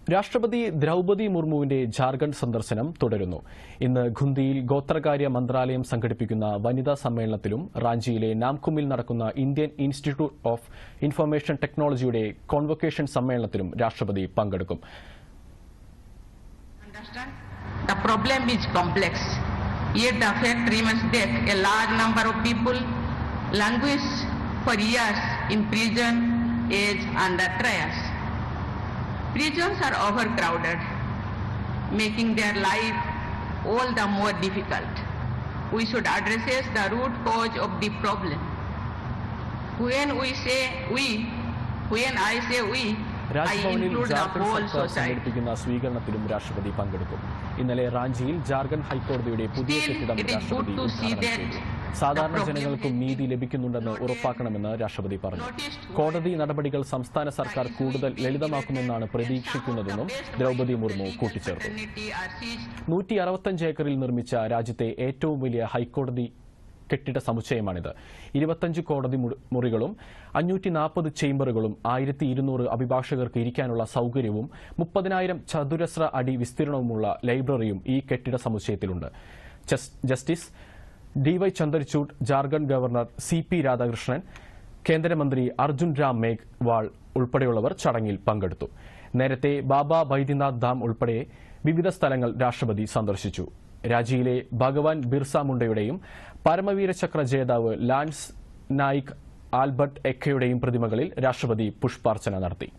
രാഷ്ട്രപതി ദ്രൌപതി മുർമുവിന്റെ ജാർഖണ്ഡ് സന്ദർശനം തുടരുന്നു ഇന്ന് ഖുന്തിയിൽ ഗോത്രകാര്യ മന്ത്രാലയം സംഘടിപ്പിക്കുന്ന വനിതാ സമ്മേളനത്തിലും റാഞ്ചിയിലെ നാംകുമിൽ നടക്കുന്ന ഇന്ത്യൻ ഇൻസ്റ്റിറ്റ്യൂട്ട് ഓഫ് ഇൻഫർമേഷൻ ടെക്നോളജിയുടെ കോൺവൊക്കേഷൻ സമ്മേളനത്തിലും രാഷ്ട്രപതി പങ്കെടുക്കും Understand? The problem is complex, yet the fact remains that a large number of people languish for years in prison, age under trials. Prisons are overcrowded, making their life all the more difficult. We should address the root cause of the problem. When we say we, when I say we, I രാജ്ഭവനിൽ include the Jharkhand whole സർക്കാർ society. സംഘടിപ്പിക്കുന്ന സ്വീകരണത്തിലും രാഷ്ട്രപതി പങ്കെടുക്കും ഇന്നലെ റാഞ്ചിയിൽ ജാർഖണ്ഡ് ഹൈക്കോടതിയുടെ പുതിയ Still, കെട്ടിടം it is രാഷ്ട്രപതി good to see ഉദ്ഘാടനം that ചെയ്തു സാധാരണ the problem ജനങ്ങൾക്കും is നീതി ലഭിക്കുന്നുണ്ടെന്ന് ഉറപ്പാക്കണമെന്ന് രാഷ്ട്രപതി പറഞ്ഞു Noticed കോടതി നടപടികൾ സംസ്ഥാന സർക്കാർ കൂടുതൽ ലളിതമാക്കുമെന്നാണ് പ്രതീക്ഷിക്കുന്നതെന്നും ദ്രൌപതി മുർമു കൂട്ടിച്ചേർത്തു നൂറ്റി അറുപത്തഞ്ച് ഏക്കറിൽ നിർമ്മിച്ച രാജ്യത്തെ ഏറ്റവും വലിയ ഹൈക്കോടതി കെട്ടിട സമുച്ചയമാണിത് ഇരുപത്തഞ്ച് കോടതി മുറി- മുറികളും അഞ്ഞൂറ്റി നാൽപ്പത് ചേംബറുകളും ആയിരത്തി ഇരുന്നൂറ് അഭിഭാഷകർക്ക് ഇരിക്കാനുള്ള സൌകര്യവും മുപ്പതിനായിരം ചതുരശ്ര അടി വിസ്തീർണവുമുള്ള ലൈബ്രറിയും ഈ കെട്ടിട സമുച്ചയത്തിലുണ്ട് ജസ്- justice D Y Chandrachud Jharkhand governor C P Radhakrishnan കേന്ദ്രമന്ത്രി അർജുൻ രാം മേഘ്വാൾ ഉൾപ്പെടെയുള്ളവർ ചടങ്ങിൽ പങ്കെടുത്തു നേരത്തെ ബാബ ബൈദ്യനാഥ് ധാം ഉൾപ്പെടെ വിവിധ സ്ഥലങ്ങൾ രാഷ്ട്രപതി സന്ദർശിച്ചു രാജിയിലെ ഭഗവാൻ ബിർസ മുണ്ടയുടെയും പരമവീര ചക്ര ജേതാവ് ലാൻസ് നായിക് ആൽബർട്ട് എക്കയുടെയും പ്രതിമകളിൽ രാഷ്ട്രപതി പുഷ്പാർച്ചന നടത്തി